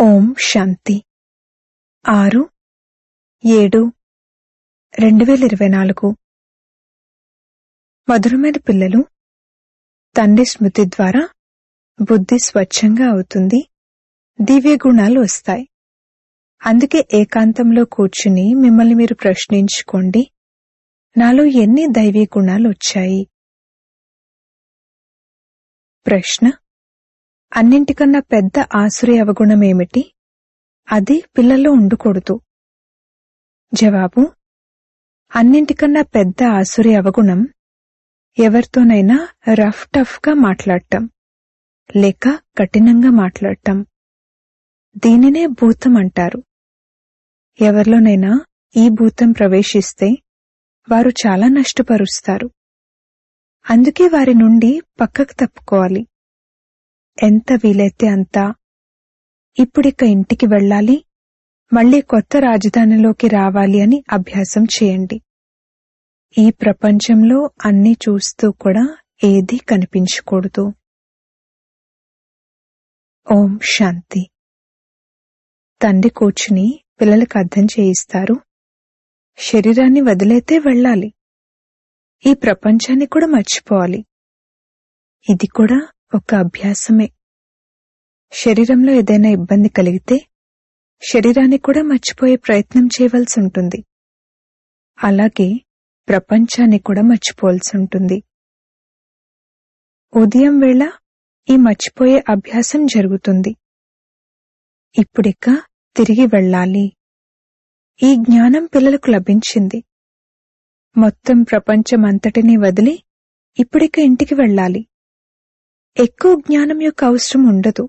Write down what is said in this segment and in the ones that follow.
ఓం శాంతి ఆరు ఏడు రెండు వేల ఇరవై నాలుగు మధురమైన పిల్లలు తండ్రి స్మృతి ద్వారా బుద్ధి స్వచ్ఛంగా అవుతుంది దివ్య గుణాలు వస్తాయి అందుకే ఏకాంతంలో కూర్చుని మిమ్మల్ని మీరు ప్రశ్నించుకోండి నాలో ఎన్ని దైవీ గుణాలు వచ్చాయి ప్రశ్న అన్నింటికన్నా పెద్ద ఆసురి అవగుణం ఏమిటి అది పిల్లల్లో ఉండకూడదు జవాబు అన్నింటికన్నా పెద్ద ఆసురి అవగుణం ఎవరితోనైనా రఫ్ టఫ్ గా మాట్లాడటం లేక కఠినంగా మాట్లాడటం దీనినే భూతం అంటారు ఎవరిలోనైనా ఈ భూతం ప్రవేశిస్తే వారు చాలా నష్టపరుస్తారు అందుకే వారి నుండి పక్కకు తప్పుకోవాలి ఎంత వీలైతే అంత ఇప్పుడిక ఇంటికి వెళ్ళాలి మళ్ళీ కొత్త రాజధానిలోకి రావాలి అని అభ్యాసం చేయండి ఈ ప్రపంచంలో అన్ని చూస్తూ కూడా ఏదీ కనిపించకూడదు ఓం శాంతి తండ్రి కూర్చుని పిల్లలకు అర్థం చేయిస్తారు శరీరాన్ని వదిలేతే వెళ్ళాలి ఈ ప్రపంచాన్ని కూడా మర్చిపోవాలి ఇది కూడా ఒక అభ్యాసమే శరీరంలో ఏదైనా ఇబ్బంది కలిగితే శరీరాన్ని కూడా మర్చిపోయే ప్రయత్నం చేయవలసి ఉంటుంది అలాగే ప్రపంచాన్ని కూడా మర్చిపోవలసి ఉంటుంది ఉదయం వేళ ఈ మర్చిపోయే అభ్యాసం జరుగుతుంది ఇప్పుడిక తిరిగి వెళ్ళాలి ఈ జ్ఞానం పిల్లలకు లభించింది మొత్తం ప్రపంచమంతటినీ వదిలి ఇప్పుడిక ఇంటికి వెళ్ళాలి ఎక్కువ జ్ఞానం యొక్క అవసరం ఉండదు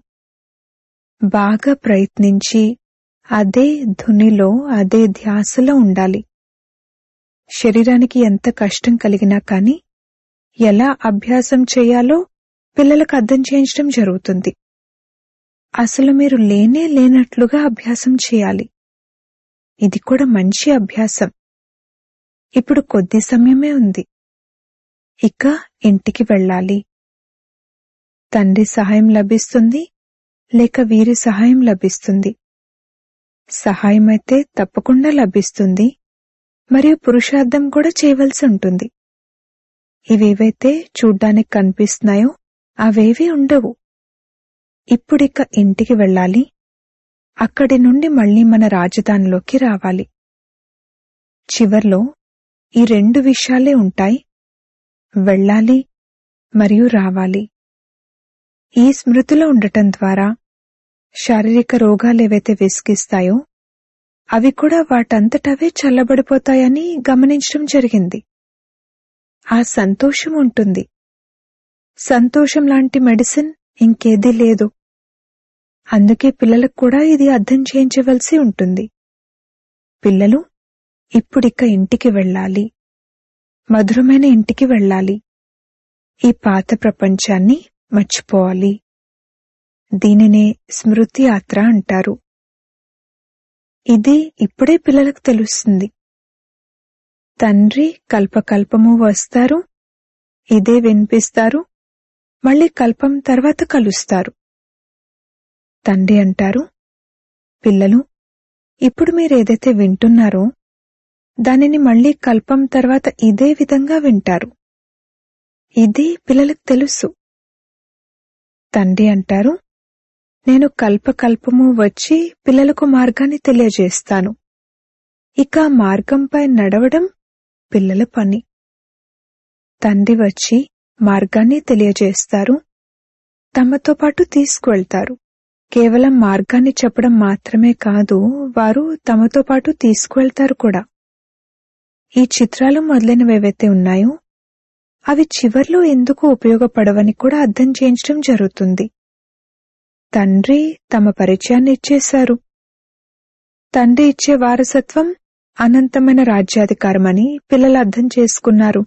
బాగా ప్రయత్నించి అదే ధునిలో అదే ధ్యాసలో ఉండాలి శరీరానికి ఎంత కష్టం కలిగినా కాని ఎలా అభ్యాసం చేయాలో పిల్లలకు అర్థం చేయించడం జరుగుతుంది అసలు మీరు లేనే లేనట్లుగా అభ్యాసం చేయాలి ఇది కూడా మంచి అభ్యాసం ఇప్పుడు కొద్ది సమయమే ఉంది ఇక ఇంటికి వెళ్ళాలి తండ్రి సహాయం లభిస్తుంది లేక వీరి సహాయం లభిస్తుంది సహాయం అయితే తప్పకుండా లభిస్తుంది మరియు పురుషార్థం కూడా చేయవలసి ఉంటుంది ఇవేవైతే చూడ్డానికి కనిపిస్తున్నాయో అవేవీ ఉండవు ఇప్పుడిక ఇంటికి వెళ్ళాలి అక్కడి నుండి మళ్ళీ మన రాజధానిలోకి రావాలి చివర్లో ఈ రెండు విషయాలే ఉంటాయి వెళ్ళాలి మరియు రావాలి ఈ స్మృతిలో ఉండటం ద్వారా శారీరక రోగాలేవైతే విసిగిస్తాయో అవి కూడా వాటంతటవే చల్లబడిపోతాయని గమనించడం జరిగింది ఆ సంతోషం ఉంటుంది సంతోషం లాంటి మెడిసిన్ ఇంకేదీ లేదు అందుకే పిల్లలకు కూడా ఇది అర్థం చేయించవలసి ఉంటుంది పిల్లలు ఇప్పుడిక ఇంటికి వెళ్ళాలి మధురమైన ఇంటికి వెళ్ళాలి ఈ పాత ప్రపంచాన్ని మర్చిపోవాలి దీనినే స్మృతి యాత్ర అంటారు ఇది ఇప్పుడే పిల్లలకు తెలుస్తుంది తండ్రి కల్పకల్పము వస్తారు ఇదే వినిపిస్తారు మళ్ళీ కల్పం తర్వాత కలుస్తారు తండ్రి అంటారు పిల్లలు ఇప్పుడు మీరు ఏదైతే వింటున్నారో దానిని మళ్ళీ కల్పం తర్వాత ఇదే విధంగా వింటారు ఇది పిల్లలకు తెలుసు తండ్రి అంటారు నేను కల్పకల్పము వచ్చి పిల్లలకు మార్గాన్ని తెలియజేస్తాను ఇక మార్గంపై నడవడం పిల్లల పని తండ్రి వచ్చి మార్గాన్ని తెలియజేస్తారు తమతో పాటు తీసుకువెళ్తారు కేవలం మార్గాన్ని చెప్పడం మాత్రమే కాదు వారు తమతో పాటు తీసుకువెళ్తారు కూడా ఈ చిత్రాలు మొదలైనవేవైతే ఉన్నాయో అవి చివర్లో ఎందుకు ఉపయోగపడవని కూడా అర్థం చేయించడం జరుగుతుంది తండ్రి తమ పరిచయాన్ని ఇచ్చేశారు తండ్రి ఇచ్చే వారసత్వం అనంతమైన రాజ్యాధికారమని పిల్లలు అర్థం చేసుకున్నారు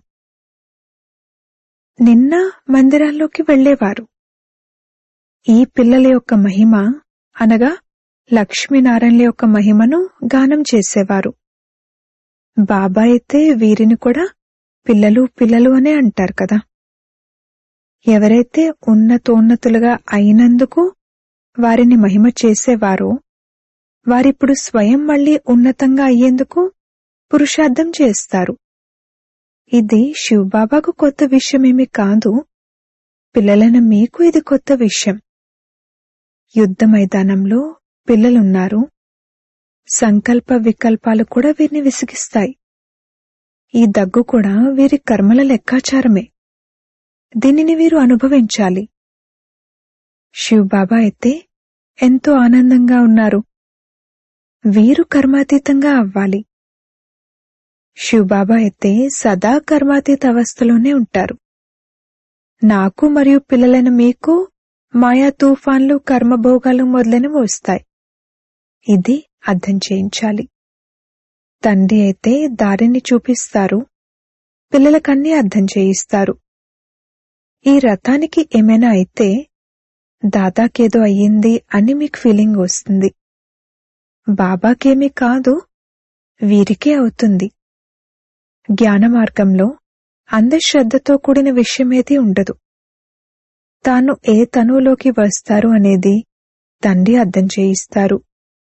నిన్న మందిరాల్లోకి వెళ్లేవారు ఈ పిల్లల యొక్క మహిమ అనగా లక్ష్మీనారాయణల యొక్క మహిమను గానం చేసేవారు బాబా అయితే వీరిని కూడా పిల్లలు పిల్లలు అనే అంటారు కదా ఎవరైతే ఉన్నతోన్నతులుగా అయినందుకు వారిని మహిమ చేసేవారో వారిప్పుడు స్వయం మళ్ళీ ఉన్నతంగా అయ్యేందుకు పురుషార్థం చేస్తారు ఇది శివబాబాకు కొత్త విషయమేమి కాదు పిల్లలైన మీకు ఇది కొత్త విషయం యుద్ధ మైదానంలో పిల్లలున్నారు సంకల్ప వికల్పాలు కూడా వీరిని విసిగిస్తాయి ఈ దగ్గు కూడా వీరి కర్మల లెక్కాచారమే దీనిని వీరు అనుభవించాలి శివబాబా అయితే ఎంతో ఆనందంగా ఉన్నారు వీరు కర్మాతీతంగా అవ్వాలి శివబాబా అయితే సదా కర్మాతీత అవస్థలోనే ఉంటారు నాకు మరియు పిల్లలైన మీకు మాయా తుఫాన్లు కర్మభోగాలు మొదలైనవి వస్తాయి ఇది అర్థం చేయించాలి తండ్రి అయితే దారిని చూపిస్తారు పిల్లలకన్నీ అర్థం చేయిస్తారు ఈ రథానికి ఏమైనా అయితే దాదాకేదో అయ్యింది అని మీకు ఫీలింగ్ వస్తుంది బాబాకేమీ కాదు వీరికే అవుతుంది జ్ఞాన మార్గంలో అంధశ్రద్ధతో కూడిన విషయమేది ఉండదు తాను ఏ తనువులోకి వస్తారు అనేది తండ్రి అర్థం చేయిస్తారు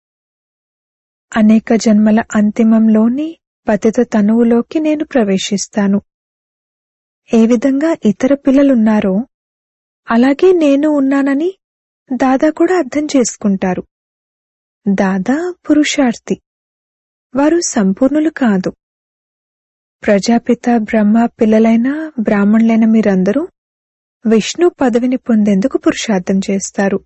అనేక జన్మల అంతిమంలోని పతిత తనువులోకి నేను ప్రవేశిస్తాను ఏ విధంగా ఇతర పిల్లలున్నారో అలాగే నేను ఉన్నానని దాదా కూడా అర్థం చేసుకుంటారు దాదా పురుషార్థి వారు సంపూర్ణులు కాదు ప్రజాపిత బ్రహ్మ పిల్లలైన బ్రాహ్మణులైన మీరందరూ విష్ణు పదవిని పొందేందుకు పురుషార్థం చేస్తారు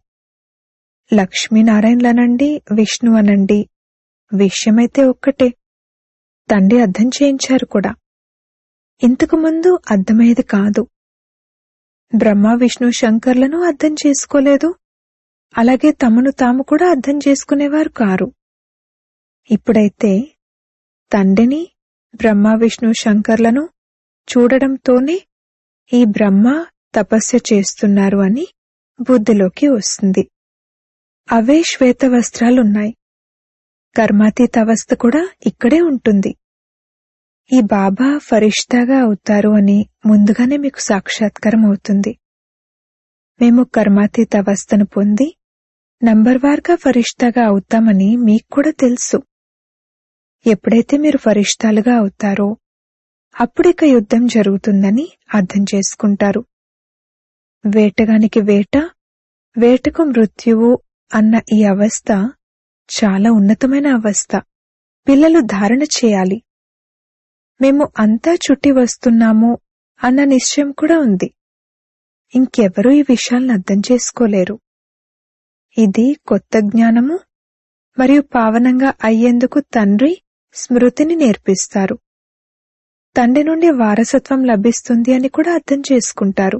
లక్ష్మీనారాయణలనండి విష్ణు అనండి విషయమైతే ఒక్కటే తండ్రి అర్థం చేయించారు కూడా ఇంతకు ముందు అర్థమయ్యేది కాదు బ్రహ్మ విష్ణు శంకర్లను అర్థం చేసుకోలేదు అలాగే తమను తాము కూడా అర్థం చేసుకునేవారు కారు ఇప్పుడైతే తండ్రిని బ్రహ్మ విష్ణు శంకర్లను చూడడంతోనే ఈ బ్రహ్మ తపస్య చేస్తున్నారు అని బుద్ధిలోకి వస్తుంది అవే శ్వేత వస్త్రాలున్నాయి కర్మాతీత అవస్థ కూడా ఇక్కడే ఉంటుంది ఈ బాబా ఫరిష్తాగా అవుతారు అని ముందుగానే మీకు సాక్షాత్కారం అవుతుంది మేము కర్మాతీత అవస్థను పొంది నంబర్ వార్గా ఫరిష్తాగా అవుతామని మీకు కూడా తెలుసు ఎప్పుడైతే మీరు ఫరిష్టాలుగా అవుతారో అప్పుడిక యుద్ధం జరుగుతుందని అర్థం చేసుకుంటారు వేటగానికి వేట వేటకు మృత్యువు అన్న ఈ అవస్థ చాలా ఉన్నతమైన అవస్థ పిల్లలు ధారణ చేయాలి మేము అంతా చుట్టి వస్తున్నాము అన్న నిశ్చయం కూడా ఉంది ఇంకెవరూ ఈ విషయాలను అర్థం చేసుకోలేరు ఇది కొత్త జ్ఞానము మరియు పావనంగా అయ్యేందుకు తండ్రి స్మృతిని నేర్పిస్తారు తండ్రి నుండి వారసత్వం లభిస్తుంది అని కూడా అర్థం చేసుకుంటారు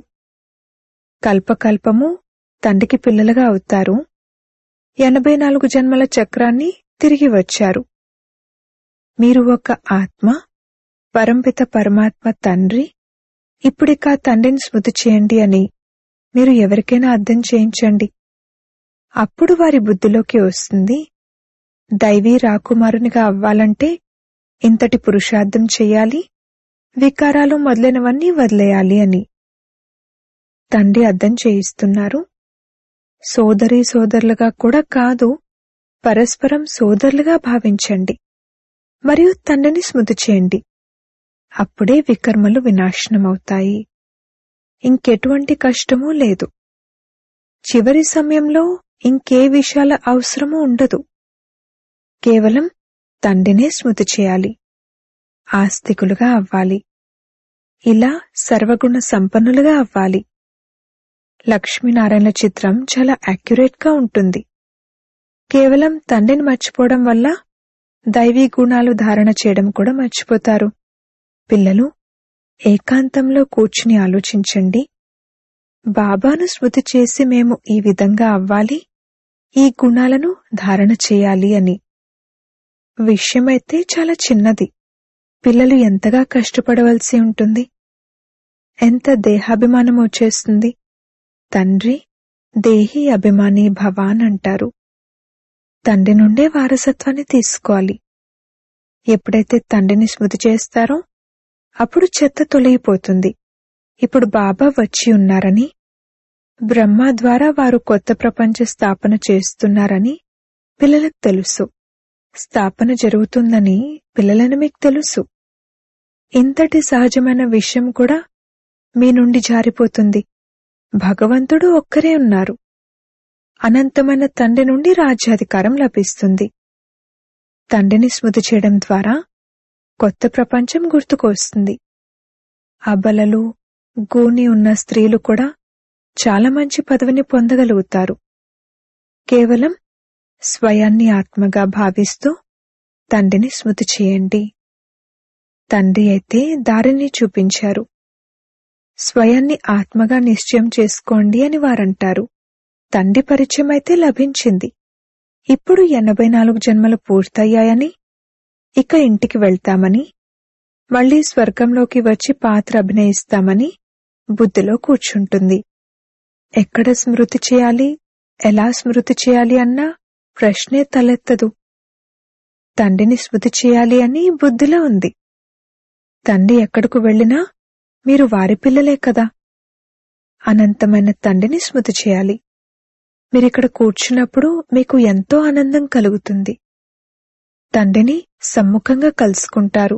కల్పకల్పము తండ్రికి పిల్లలుగా అవుతారు ఎనభై నాలుగు జన్మల చక్రాన్ని తిరిగి వచ్చారు మీరు ఒక ఆత్మ పరంపిత పరమాత్మ తండ్రి ఇప్పుడిక తండ్రిని స్మృతి చేయండి అని మీరు ఎవరికైనా అర్థం చేయించండి అప్పుడు వారి బుద్ధిలోకి వస్తుంది దైవీ రాకుమారునిగా అవ్వాలంటే ఇంతటి పురుషార్థం చెయ్యాలి వికారాలు మొదలైనవన్నీ వదిలేయాలి అని తండ్రి అర్థం చేయిస్తున్నారు సోదరి సోదరులుగా కూడా కాదు పరస్పరం సోదరులుగా భావించండి మరియు తండ్రిని స్మృతి చేయండి అప్పుడే వికర్మలు వినాశనమవుతాయి ఇంకెటువంటి కష్టమూ లేదు చివరి సమయంలో ఇంకే విషయాల అవసరమూ ఉండదు కేవలం తండ్రినే స్మృతి చేయాలి ఆస్తికులుగా అవ్వాలి ఇలా సర్వగుణ సంపన్నులుగా అవ్వాలి లక్ష్మీనారాయణ చిత్రం చాలా యాక్యురేట్ గా ఉంటుంది కేవలం తండ్రిని మర్చిపోవడం వల్ల దైవీ గుణాలు ధారణ చేయడం కూడా మర్చిపోతారు పిల్లలు ఏకాంతంలో కూర్చుని ఆలోచించండి బాబాను స్మృతి చేసి మేము ఈ విధంగా అవ్వాలి ఈ గుణాలను ధారణ చేయాలి అని విషయమైతే చాలా చిన్నది పిల్లలు ఎంతగా కష్టపడవలసి ఉంటుంది ఎంత దేహాభిమానం వచ్చేస్తుంది తండ్రి దేహి అభిమాని భవాన్ అంటారు తండ్రి నుండే వారసత్వాన్ని తీసుకోవాలి ఎప్పుడైతే తండ్రిని స్మృతి చేస్తారో అప్పుడు చెత్త తొలగిపోతుంది ఇప్పుడు బాబా వచ్చి ఉన్నారని బ్రహ్మ ద్వారా వారు కొత్త ప్రపంచ స్థాపన చేస్తున్నారని పిల్లలకు తెలుసు స్థాపన జరుగుతుందని పిల్లలని మీకు తెలుసు ఇంతటి సహజమైన విషయం కూడా మీ నుండి జారిపోతుంది భగవంతుడు ఒక్కరే ఉన్నారు అనంతమైన తండ్రి నుండి రాజ్యాధికారం లభిస్తుంది తండ్రిని స్మృతి చేయడం ద్వారా కొత్త ప్రపంచం గుర్తుకు వస్తుంది అబలలు గూని ఉన్న స్త్రీలు కూడా చాలా మంచి పదవిని పొందగలుగుతారు కేవలం స్వయాన్ని ఆత్మగా భావిస్తూ తండ్రిని స్మృతి చేయండి తండ్రి అయితే దారిని చూపించారు స్వయాన్ని ఆత్మగా నిశ్చయం చేసుకోండి అని వారంటారు తండ్రి పరిచయం అయితే లభించింది ఇప్పుడు ఎనభై నాలుగు జన్మలు పూర్తయ్యాయని ఇక ఇంటికి వెళ్తామని మళ్లీ స్వర్గంలోకి వచ్చి పాత్ర అభినయిస్తామని బుద్ధిలో కూర్చుంటుంది ఎక్కడ స్మృతి చేయాలి ఎలా స్మృతి చేయాలి అన్న ప్రశ్నే తలెత్తదు తండ్రిని స్మృతి చేయాలి అని బుద్ధిలో ఉంది తండ్రి ఎక్కడకు వెళ్ళినా మీరు వారి పిల్లలే కదా అనంతమైన తండ్రిని స్మృతి చేయాలి మీరిక్కడ కూర్చున్నప్పుడు మీకు ఎంతో ఆనందం కలుగుతుంది తండ్రిని సమ్ముఖంగా కలుసుకుంటారు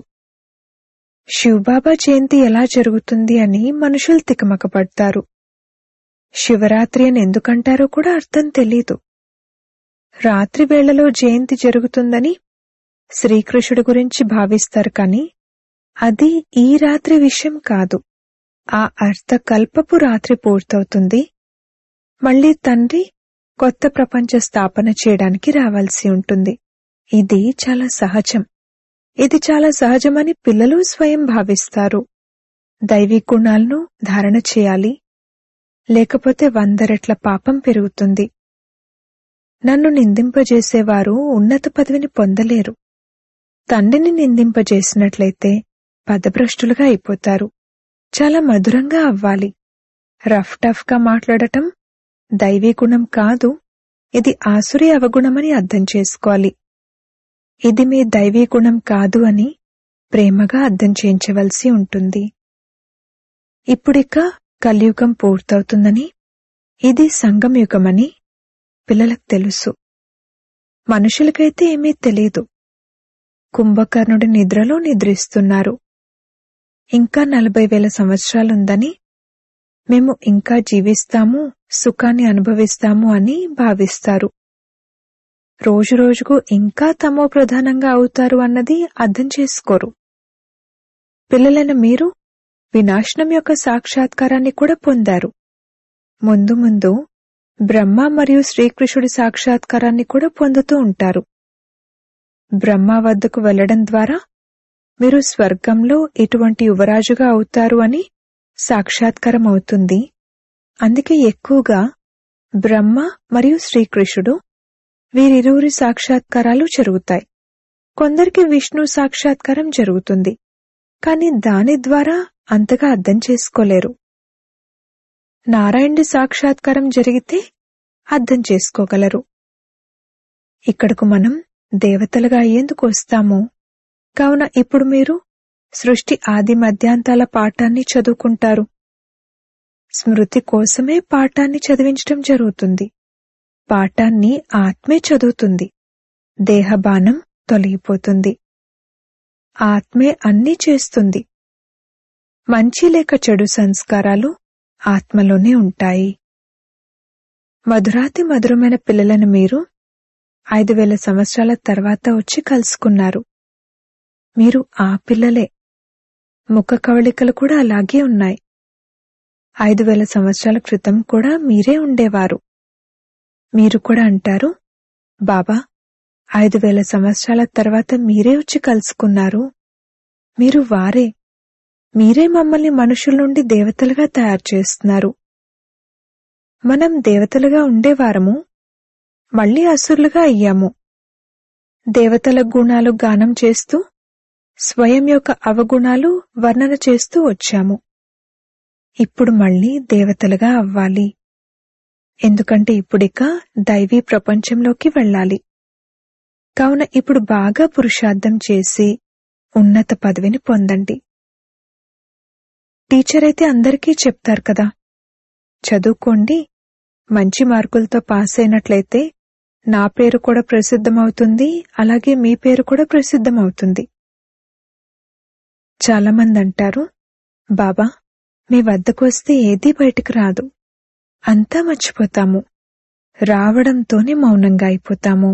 శివబాబా జయంతి ఎలా జరుగుతుంది అని మనుషులు తికమకపడతారు శివరాత్రి అని ఎందుకంటారో కూడా అర్థం తెలీదు రాత్రి వేళలో జయంతి జరుగుతుందని శ్రీకృష్ణుడి గురించి భావిస్తారు కాని అది ఈ రాత్రి విషయం కాదు ఆ అర్థ కల్పపు రాత్రి పూర్తవుతుంది మళ్లీ తండ్రి కొత్త ప్రపంచ స్థాపన చేయడానికి రావాల్సి ఉంటుంది ఇది చాలా సహజం ఇది చాలా సహజమని పిల్లలు స్వయం భావిస్తారు దైవీ గుణాలను ధారణ చేయాలి లేకపోతే వంద రెట్ల పాపం పెరుగుతుంది నన్ను నిందింపజేసేవారు ఉన్నత పదవిని పొందలేరు తండ్రిని నిందింపజేసినట్లయితే పదభ్రష్టులుగా అయిపోతారు చాలా మధురంగా అవ్వాలి రఫ్ టఫ్ గా మాట్లాడటం దైవీ గుణం కాదు ఇది ఆసురి అవగుణమని అర్థం చేసుకోవాలి ఇది మీ దైవీ గుణం కాదు అని ప్రేమగా అర్థం చేయించవలసి ఉంటుంది ఇప్పుడిక కలియుగం పూర్తవుతుందని ఇది సంగం యుగమని పిల్లలకు తెలుసు మనుషులకైతే ఏమీ తెలీదు కుంభకర్ణుడి నిద్రలో నిద్రిస్తున్నారు ఇంకా నలభై వేల సంవత్సరాలుందని మేము ఇంకా జీవిస్తాము సుఖాన్ని అనుభవిస్తాము అని భావిస్తారు రోజురోజుకు ఇంకా తమో ప్రధానంగా అవుతారు అన్నది అర్థం చేసుకోరు పిల్లలైన మీరు వినాశనం యొక్క సాక్షాత్కారాన్ని కూడా పొందారు ముందు ముందు బ్రహ్మ మరియు శ్రీకృష్ణుడి సాక్షాత్కారాన్ని కూడా పొందుతూ ఉంటారు బ్రహ్మ వద్దకు వెళ్లడం ద్వారా మీరు స్వర్గంలో ఇటువంటి యువరాజుగా అవుతారు అని సాక్షాత్కారం అవుతుంది అందుకే ఎక్కువగా బ్రహ్మ మరియు శ్రీకృష్ణుడు వీరిరువురి సాక్షాత్కారాలు జరుగుతాయి కొందరికి విష్ణు సాక్షాత్కారం జరుగుతుంది కాని దాని ద్వారా అంతగా అర్థం చేసుకోలేరు నారాయణుడి సాక్షాత్కారం జరిగితే అర్థం చేసుకోగలరు ఇక్కడకు మనం దేవతలుగా అయ్యేందుకు వస్తాము కావున ఇప్పుడు మీరు సృష్టి ఆది మధ్యాంతాల పాఠాన్ని చదువుకుంటారు స్మృతి కోసమే పాఠాన్ని చదివించటం జరుగుతుంది పాఠాన్ని ఆత్మే చదువుతుంది దేహబానం తొలగిపోతుంది ఆత్మే అన్నీ చేస్తుంది మంచి లేక చెడు సంస్కారాలు ఆత్మలోనే ఉంటాయి మధురాతి మధురమైన పిల్లలను మీరు ఐదు వేల సంవత్సరాల తర్వాత వచ్చి కలుసుకున్నారు మీరు ఆ పిల్లలే ముఖ కవళికలు కూడా అలాగే ఉన్నాయి ఐదు వేల సంవత్సరాల క్రితం కూడా మీరే ఉండేవారు మీరు కూడా అంటారు బాబా ఐదు వేల సంవత్సరాల తర్వాత మీరే వచ్చి కలుసుకున్నారు మీరు వారే మీరే మమ్మల్ని మనుషుల నుండి దేవతలుగా తయారు చేస్తున్నారు మనం దేవతలుగా ఉండేవారము మళ్ళీ అసురులుగా అయ్యాము దేవతల గుణాలు గానం చేస్తూ స్వయం యొక్క అవగుణాలు వర్ణన చేస్తూ వచ్చాము ఇప్పుడు మళ్ళీ దేవతలుగా అవ్వాలి ఎందుకంటే ఇప్పుడిక దైవీ ప్రపంచంలోకి వెళ్ళాలి కావున ఇప్పుడు బాగా పురుషార్థం చేసి ఉన్నత పదవిని పొందండి టీచర్ అయితే అందరికీ చెప్తారు కదా చదువుకోండి మంచి మార్కులతో పాస్ అయినట్లయితే నా పేరు కూడా ప్రసిద్ధమవుతుంది అలాగే మీ పేరు కూడా ప్రసిద్ధమవుతుంది చాలా మంది అంటారు బాబా మీ వద్దకు వస్తే ఏదీ బయటకు రాదు అంతా మర్చిపోతాము రావడంతోనే మౌనంగా అయిపోతాము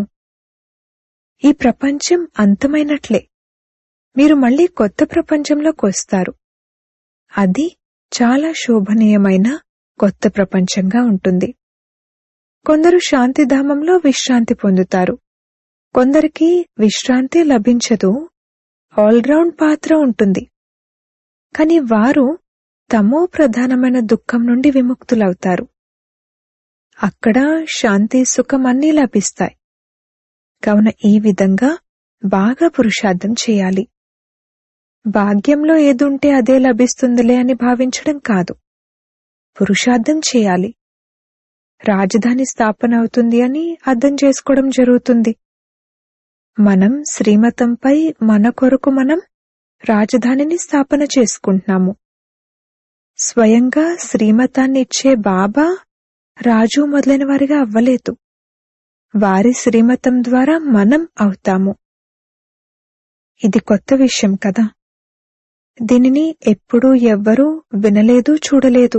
ఈ ప్రపంచం అంతమైనట్లే మీరు మళ్ళీ కొత్త ప్రపంచంలోకి వస్తారు అది చాలా శోభనీయమైన కొత్త ప్రపంచంగా ఉంటుంది కొందరు శాంతిధామంలో విశ్రాంతి పొందుతారు కొందరికి విశ్రాంతి లభించదు ఆల్రౌండ్ పాత్ర ఉంటుంది కాని వారు తమో ప్రధానమైన దుఃఖం నుండి విముక్తులవుతారు అక్కడ శాంతి సుఖం అన్నీ లభిస్తాయి కావున ఈ విధంగా బాగా పురుషార్థం చేయాలి భాగ్యంలో ఏదుంటే అదే లభిస్తుందిలే అని భావించడం కాదు పురుషార్థం చేయాలి రాజధాని స్థాపన అవుతుంది అని అర్థం చేసుకోవడం జరుగుతుంది మనం శ్రీమతంపై మన కొరకు మనం రాజధానిని స్థాపన చేసుకుంటున్నాము స్వయంగా శ్రీమతాన్ని ఇచ్చే బాబా రాజు మొదలైన వారిగా అవ్వలేదు వారి శ్రీమతం ద్వారా మనం అవుతాము ఇది కొత్త విషయం కదా దీనిని ఎప్పుడూ ఎవ్వరూ వినలేదు చూడలేదు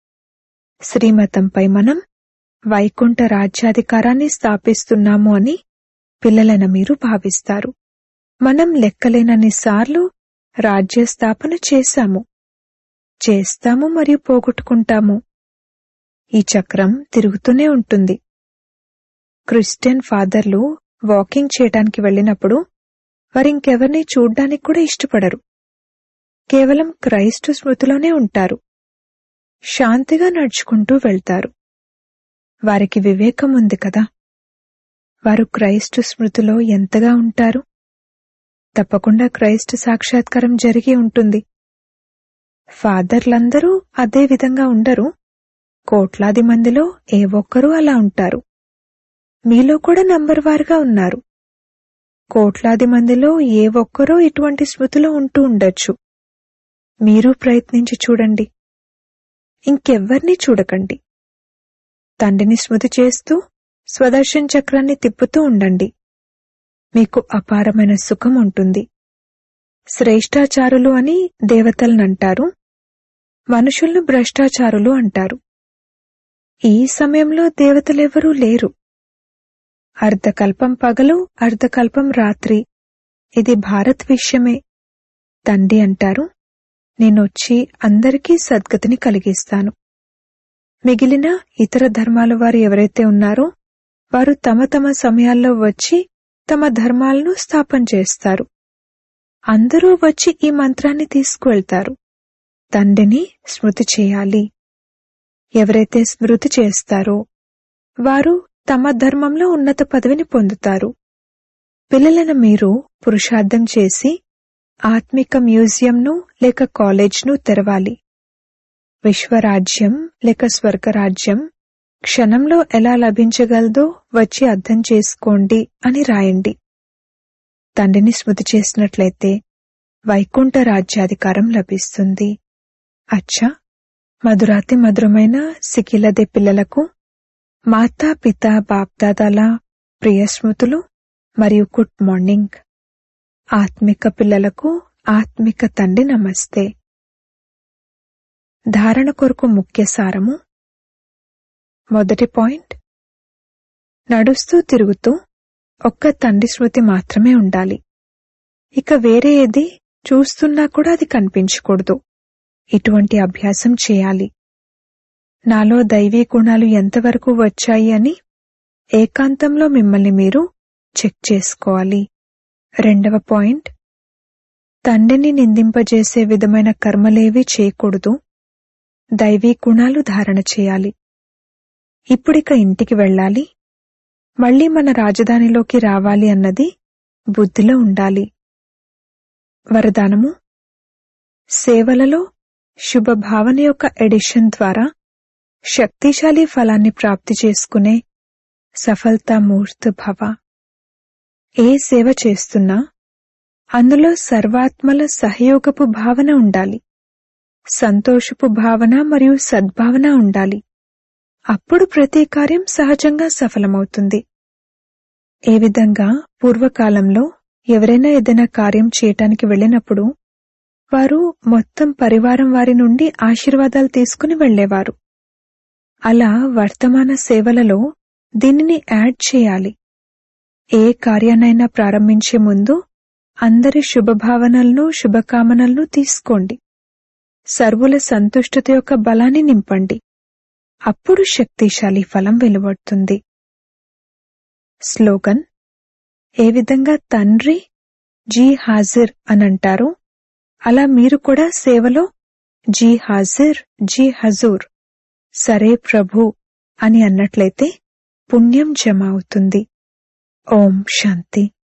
శ్రీమతంపై మనం వైకుంఠ రాజ్యాధికారాన్ని స్థాపిస్తున్నాము అని పిల్లలైన మీరు భావిస్తారు మనం లెక్కలేనన్ని సార్లు రాజ్య స్థాపన చేశాము చేస్తాము మరియు పోగొట్టుకుంటాము ఈ చక్రం తిరుగుతూనే ఉంటుంది క్రిస్టియన్ ఫాదర్లు వాకింగ్ చేయడానికి వెళ్ళినప్పుడు వారింకెవరిని చూడ్డానికి కూడా ఇష్టపడరు కేవలం క్రైస్తు స్మృతిలోనే ఉంటారు శాంతిగా నడుచుకుంటూ వెళ్తారు వారికి వివేకం ఉంది కదా వారు క్రైస్తు స్మృతిలో ఎంతగా ఉంటారు తప్పకుండా క్రైస్తు సాక్షాత్కారం జరిగి ఉంటుంది ఫాదర్లందరూ అదే విధంగా ఉండరు కోట్లాది మందిలో ఏ ఒక్కరూ అలా ఉంటారు మీలో కూడా నంబర్ వారుగా ఉన్నారు కోట్లాది మందిలో ఏ ఒక్కరో ఇటువంటి స్మృతిలో ఉంటూ ఉండొచ్చు మీరు ప్రయత్నించి చూడండి ఇంకెవ్వర్నీ చూడకండి తండ్రిని స్మృతి చేస్తూ స్వదర్శన్ చక్రాన్ని తిప్పుతూ ఉండండి మీకు అపారమైన సుఖం ఉంటుంది శ్రేష్టాచారులు అని దేవతలనంటారు మనుషులను భ్రష్టాచారులు అంటారు ఈ సమయంలో దేవతలెవరూ లేరు అర్ధకల్పం పగలు అర్ధకల్పం రాత్రి ఇది భారత్ విషయమే తండ్రి అంటారు నేనొచ్చి అందరికీ సద్గతిని కలిగిస్తాను మిగిలిన ఇతర ధర్మాల వారు ఎవరైతే ఉన్నారో వారు తమ తమ సమయాల్లో వచ్చి తమ ధర్మాలను స్థాపన చేస్తారు అందరూ వచ్చి ఈ మంత్రాన్ని తీసుకువెళ్తారు తండ్రిని స్మృతి చేయాలి ఎవరైతే స్మృతి చేస్తారో వారు తమ ధర్మంలో ఉన్నత పదవిని పొందుతారు పిల్లలను మీరు పురుషార్థం చేసి ఆత్మిక మ్యూజియంను లేక కాలేజ్ను తెరవాలి విశ్వరాజ్యం లేక స్వర్గరాజ్యం క్షణంలో ఎలా లభించగలదో వచ్చి అర్థం చేసుకోండి అని రాయండి తండ్రిని స్మృతి చేసినట్లయితే వైకుంఠ రాజ్యాధికారం లభిస్తుంది అచ్చా మధురాతి మధురమైన సికిలదే పిల్లలకు మాతా పిత బాప్దాదాల ప్రియ స్మృతులు మరియు గుడ్ మార్నింగ్ ఆత్మిక పిల్లలకు ఆత్మిక తండ్రి నమస్తే ధారణ కొరకు ముఖ్య సారము మొదటి పాయింట్ నడుస్తూ తిరుగుతూ ఒక్క తండ్రి స్మృతి మాత్రమే ఉండాలి ఇక వేరే ఏది చూస్తున్నా కూడా అది కనిపించకూడదు ఇటువంటి అభ్యాసం చేయాలి నాలో దైవీ గుణాలు ఎంతవరకు వచ్చాయి అని ఏకాంతంలో మిమ్మల్ని మీరు చెక్ చేసుకోవాలి రెండవ పాయింట్ తండ్రిని నిందింపజేసే విధమైన కర్మలేవీ చేయకూడదు దైవీ గుణాలు ధారణ చేయాలి ఇప్పుడిక ఇంటికి వెళ్ళాలి మళ్ళీ మన రాజధానిలోకి రావాలి అన్నది బుద్ధిలో ఉండాలి వరదానము సేవలలో శుభభావన యొక్క ఎడిషన్ ద్వారా శక్తిశాలి ఫలాన్ని ప్రాప్తి చేసుకునే సఫలతా మూర్త భవ ఏ సేవ చేస్తున్నా అందులో సర్వాత్మల సహయోగపు భావన ఉండాలి సంతోషపు భావన మరియు సద్భావన ఉండాలి అప్పుడు ప్రతి కార్యం సహజంగా సఫలమవుతుంది ఏ విధంగా పూర్వకాలంలో ఎవరైనా ఏదైనా కార్యం చేయటానికి వెళ్ళినప్పుడు వారు మొత్తం పరివారం వారి నుండి ఆశీర్వాదాలు తీసుకుని వెళ్లేవారు అలా వర్తమాన సేవలలో దీనిని యాడ్ చేయాలి ఏ కార్యాన్నైనా ప్రారంభించే ముందు అందరి శుభభావనలను శుభకామనలను తీసుకోండి సర్వుల సంతుష్టత యొక్క బలాన్ని నింపండి అప్పుడు శక్తిశాలి ఫలం వెలువడుతుంది స్లోగన్ ఏ విధంగా తండ్రి జీ హాజిర్ అని అంటారు అలా మీరు కూడా సేవలో జీ హాజిర్ జీ హజూర్ సరే ప్రభు అని అన్నట్లయితే పుణ్యం జమ అవుతుంది ఓం శాంతి